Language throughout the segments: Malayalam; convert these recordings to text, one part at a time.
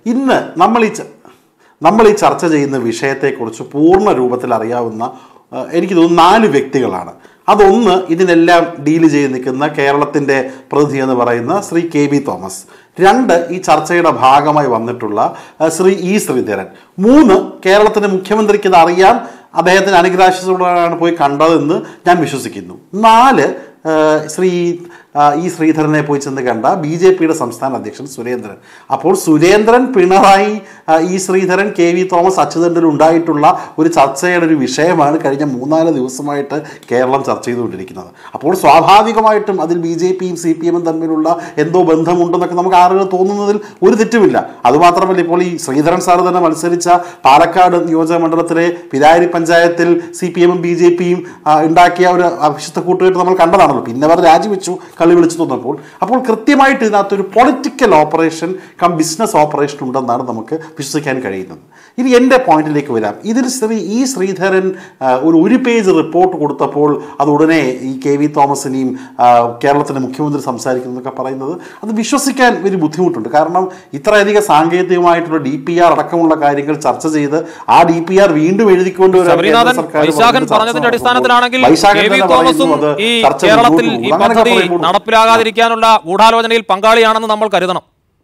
ഇന്ന് നമ്മൾ ഈ ച- നമ്മൾ ഈ ചർച്ച ചെയ്യുന്ന വിഷയത്തെക്കുറിച്ച് പൂർണ്ണ രൂപത്തിൽ അറിയാവുന്ന ആ, എനിക്ക് തോന്നുന്നു നാല് വ്യക്തികളാണ് അതൊന്ന് ഇതിനെല്ലാം ഡീല് ചെയ്ത് നിൽക്കുന്ന കേരളത്തിൻ്റെ പ്രതിനിധി എന്ന് പറയുന്ന ശ്രീ കെ ബി തോമസ് രണ്ട് ഈ ചർച്ചയുടെ ഭാഗമായി വന്നിട്ടുള്ള ആ, ശ്രീ ഇ ശ്രീധരൻ മൂന്ന് കേരളത്തിൻ്റെ മുഖ്യമന്ത്രിക്ക് ഇത് അറിയാം അദ്ദേഹത്തിന് അനുഗ്രാശിച്ചോടാണ് പോയി കണ്ടതെന്ന് ഞാൻ വിശ്വസിക്കുന്നു നാല് ആ, ശ്രീ ആ, ഇ ശ്രീധരനെ പോയി ചെന്ന് കണ്ട ബി ജെ പിയുടെ സംസ്ഥാന അധ്യക്ഷൻ സുരേന്ദ്രൻ അപ്പോൾ സുരേന്ദ്രൻ പിണറായി ആ, E Sreedharan K V Thomas അച്യുതണ്ടിൽ ഉണ്ടായിട്ടുള്ള ഒരു ചർച്ചയുടെ ഒരു വിഷയമാണ് കഴിഞ്ഞ മൂന്നാല് ദിവസമായിട്ട് കേരളം ചർച്ച ചെയ്തുകൊണ്ടിരിക്കുന്നത് അപ്പോൾ സ്വാഭാവികമായിട്ടും അതിൽ ബി ജെ പിയും സി പി എമ്മും തമ്മിലുള്ള എന്തോ ബന്ധമുണ്ടെന്നൊക്കെ നമുക്ക് ആളുകൾ തോന്നുന്നതിൽ ഒരു തെറ്റുമില്ല അതുമാത്രമല്ല ഇപ്പോൾ ഈ ശ്രീധരൻ സാർ തന്നെ മത്സരിച്ച പാലക്കാട് നിയോജക മണ്ഡലത്തിലെ പിരാരി പഞ്ചായത്തിൽ സി പി എമ്മും ബി ജെ പിയും ഉണ്ടാക്കിയ ഒരു അഭിഷിക്ത കൂട്ടുകെട്ട് നമ്മൾ കണ്ടതാണല്ലോ പിന്നെ അവർ രാജിവെച്ചു കളി വിളിച്ചു തന്നപ്പോൾ അപ്പോൾ കൃത്യമായിട്ട് ഇതിനകത്തൊരു political operation cum business operation ഉണ്ടെന്നാണ് നമുക്ക് വിശ്വസിക്കാൻ കഴിയുന്നത് ഇനി എൻ്റെ പോയിന്റിലേക്ക് വരാം ഇതിൽ ശ്രീ ഈ ശ്രീധരൻ ആ, ഒരു ഒരു പേജ് റിപ്പോർട്ട് കൊടുത്തപ്പോൾ അത് ഉടനെ ഈ കെ വി തോമസിനെയും ആ, കേരളത്തിൻ്റെ മുഖ്യമന്ത്രി സംസാരിക്കുന്നു എന്നൊക്കെ പറയുന്നത് അത് വിശ്വസിക്കാൻ ഒരു ബുദ്ധിമുട്ടുണ്ട് കാരണം ഇത്രയധികം സാങ്കേതികമായിട്ടുള്ള ഡി പി ആർ അടക്കമുള്ള കാര്യങ്ങൾ ചർച്ച ചെയ്ത് ആ ഡി പി ആർ വീണ്ടും എഴുതിക്കൊണ്ട് വരാൻ ശബരിനാഥൻ കേന്ദ്ര സർക്കാർ വൈശാഖൻ പറയുന്നത് ചർച്ച പറഞ്ഞതിന്റെ നടത്തുമ്പോൾ അടിസ്ഥാനത്തിലാണെങ്കിൽ വൈശാഖൻ കെ വി തന്നെ തോമസും പറയുന്നു അത് ഈ ചർച്ച കേരളത്തിൽ മുന്നോട്ട് ഈ പോകും. അങ്ങനെയൊക്കെ പദ്ധതി പറയുമ്പോൾ നടപ്പിലാകാതിരിക്കാനുള്ള ഗൂഢാലോചനയിൽ പങ്കാളിയാണെന്ന് നമ്മൾ കരുതണം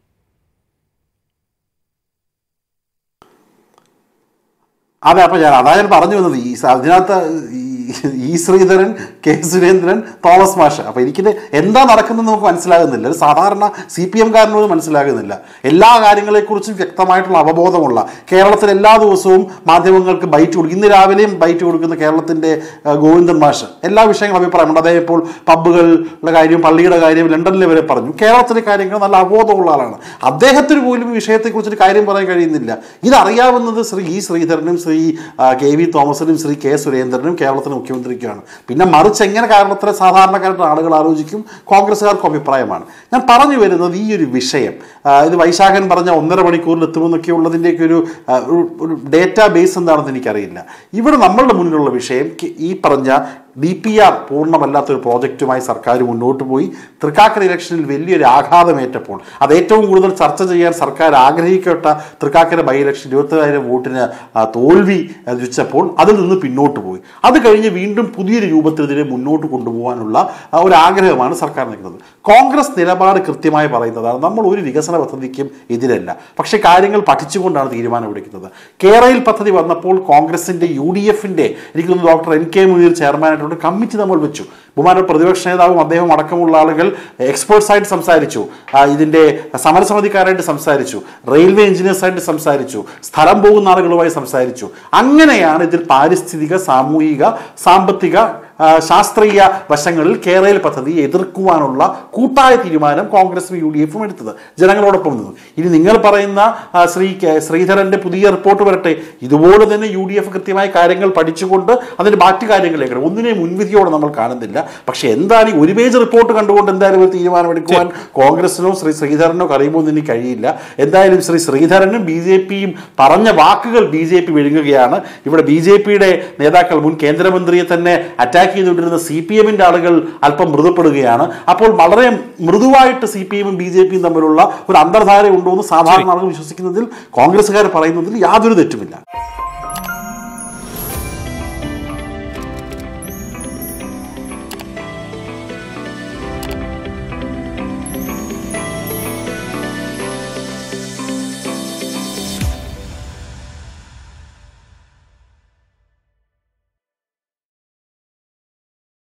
അതെ അപ്പൊ ഞാൻ അതാ ഞാൻ പറഞ്ഞു വന്നത് ഈ സ- അതിനകത്ത് ഈ ഈ ശ്രീധരൻ കെ സുരേന്ദ്രൻ തോമസ് മാഷ് അപ്പൊ എനിക്കിത് എന്താ നടക്കുന്നത് നമുക്ക് മനസ്സിലാകുന്നില്ല ഒരു സാധാരണ സി പി എംകാരനോട് മനസ്സിലാകുന്നില്ല എല്ലാ കാര്യങ്ങളെക്കുറിച്ചും വ്യക്തമായിട്ടുള്ള അവബോധമുള്ള കേരളത്തിൽ എല്ലാ ദിവസവും മാധ്യമങ്ങൾക്ക് ബൈറ്റ് കൊടുക്കും ഇന്ന് രാവിലെയും ബൈറ്റ് കൊടുക്കുന്ന കേരളത്തിന്റെ ആ, ഗോവിന്ദൻ മാഷ് എല്ലാ വിഷയങ്ങളും അഭിപ്രായമുണ്ട് അദ്ദേഹം ഇപ്പോൾ പബ്ബുകളുടെ കാര്യം പള്ളിയുടെ കാര്യം ലണ്ടനിൽ വരെ പറഞ്ഞു കേരളത്തിലെ കാര്യങ്ങൾ നല്ല അവബോധമുള്ള ആളാണ് അദ്ദേഹത്തിന് പോലും ഈ വിഷയത്തെക്കുറിച്ചൊരു കാര്യം പറയാൻ കഴിയുന്നില്ല ഇതറിയാവുന്നത് ശ്രീ ഇ ശ്രീധരനും ശ്രീ ആ, കെ വി തോമസിനും ശ്രീ കെ സുരേന്ദ്രനും കേരളത്തിന് മുഖ്യമന്ത്രിക്കുമാണ് പിന്നെ മറിച്ച് എങ്ങനെ കേരളത്തിലെ സാധാരണക്കാരുടെ ആളുകൾ ആലോചിക്കും കോൺഗ്രസ്സുകാർക്കും അഭിപ്രായമാണ് ഞാൻ പറഞ്ഞു വരുന്നത് ഈ ഒരു വിഷയം ആ, ഇത് വൈശാഖൻ പറഞ്ഞ ഒന്നര മണിക്കൂറിൽ എത്തുമെന്നൊക്കെ ഉള്ളതിൻ്റെയൊക്കെ ഒരു ആ, ഒരു- ഒരു ഡേറ്റാ ബേസ് എന്താണെന്ന് എനിക്കറിയില്ല ഇവിടെ നമ്മളുടെ മുന്നിലുള്ള വിഷയം കി- ഈ പറഞ്ഞ ഡി പി ആർ പൂർണ്ണമല്ലാത്തൊരു പ്രോജക്റ്റുമായി സർക്കാർ മുന്നോട്ട് പോയി തൃക്കാക്കര ഇലക്ഷനിൽ വലിയൊരു ആഘാതമേറ്റപ്പോൾ അത് ഏറ്റവും കൂടുതൽ ചർച്ച ചെയ്യാൻ സർക്കാർ ആഗ്രഹിക്കപ്പെട്ട തൃക്കാക്കര ബൈ ഇലക്ഷൻ ഇരുപത്തിനായിരം വോട്ടിന് ആ, തോൽവി രുചിച്ചപ്പോൾ അതിൽ നിന്ന് പിന്നോട്ട് പോയി അത് കഴിഞ്ഞ് വീണ്ടും പുതിയൊരു രൂപത്തിൽ ഇതിനെ മുന്നോട്ട് കൊണ്ടുപോകാനുള്ള ആ, ഒരു ആഗ്രഹമാണ് സർക്കാർ നിൽക്കുന്നത് കോൺഗ്രസ് നിലപാട് കൃത്യമായി പറയുന്നതാണ് നമ്മൾ ഒരു വികസന പദ്ധതിക്കും എതിരല്ല പക്ഷേ കാര്യങ്ങൾ പഠിച്ചുകൊണ്ടാണ് തീരുമാനമെടുക്കുന്നത് കേരളയിൽ പദ്ധതി വന്നപ്പോൾ കോൺഗ്രസിന്റെ യു ഡി എഫിന്റെ എനിക്ക് തോന്നുന്നു ഡോക്ടർ എൻ കെ മുനീർ ചെയർമാനായിട്ടുള്ള കമ്മിറ്റി നമ്മൾ വെച്ചു ബഹുമാന പ്രതിപക്ഷ നേതാവും അദ്ദേഹം അടക്കമുള്ള ആളുകൾ എക്സ്പേർട്സ് ആയിട്ട് സംസാരിച്ചു ആ, ഇതിന്റെ സമരസമിതിക്കാരായിട്ട് സംസാരിച്ചു റെയിൽവേ എഞ്ചിനീയേഴ്സായിട്ട് സംസാരിച്ചു സ്ഥലം പോകുന്ന ആളുകളുമായി സംസാരിച്ചു അങ്ങനെയാണ് ഇതിൽ പാരിസ്ഥിതിക സാമൂഹിക സാമ്പത്തിക ആ, ശാസ്ത്രീയ വശങ്ങളിൽ കേരളയിൽ പദ്ധതി എതിർക്കുവാനുള്ള കൂട്ടായ തീരുമാനം കോൺഗ്രസും യു ഡി എഫും എടുത്തത് ജനങ്ങളോടൊപ്പം നിന്നു ഇനി നിങ്ങൾ പറയുന്ന ആ, ശ്രീ കെ- ശ്രീധരന്റെ പുതിയ റിപ്പോർട്ട് വരട്ടെ ഇതുപോലെ തന്നെ യു ഡി എഫ് കൃത്യമായ കാര്യങ്ങൾ പഠിച്ചുകൊണ്ട് അതിന്റെ ബാക്കി കാര്യങ്ങളിലേക്ക് ഒന്നിനെ മുൻവിധിയോടെ നമ്മൾ കാണുന്നില്ല പക്ഷെ എന്താണ് ഈ ഒരു പേജ് റിപ്പോർട്ട് കണ്ടുകൊണ്ട് എന്തായാലും ഒരു തീരുമാനമെടുക്കുവാൻ കോൺഗ്രസിനോ ശ്രീ ശ്രീധരനോ കഴിയുമോ എന്ന് എനിക്ക് കഴിയില്ല എന്തായാലും ശ്രീ ശ്രീധരനും ബി ജെ പിയും പറഞ്ഞ വാക്കുകൾ ബി ജെ പി വിഴുങ്ങുകയാണ് ഇവിടെ ബി ജെ പിയുടെ നേതാക്കൾ മുൻ കേന്ദ്രമന്ത്രിയെ തന്നെ അറ്റാക്ക് ചെയ്തുകൊണ്ടിരുന്ന സി പി എമ്മിന്റെ ആളുകൾ അല്പം മൃദുപ്പെടുകയാണ് അപ്പോൾ വളരെ മൃദുവായിട്ട് സി പി എമ്മും ബി ജെ പിയും തമ്മിലുള്ള ഒരു അന്തർധാര ഉണ്ടോ എന്ന് സാധാരണ ആളുകൾ വിശ്വസിക്കുന്നതിൽ കോൺഗ്രസ്സുകാർ പറയുന്നതിൽ യാതൊരു തെറ്റുമില്ല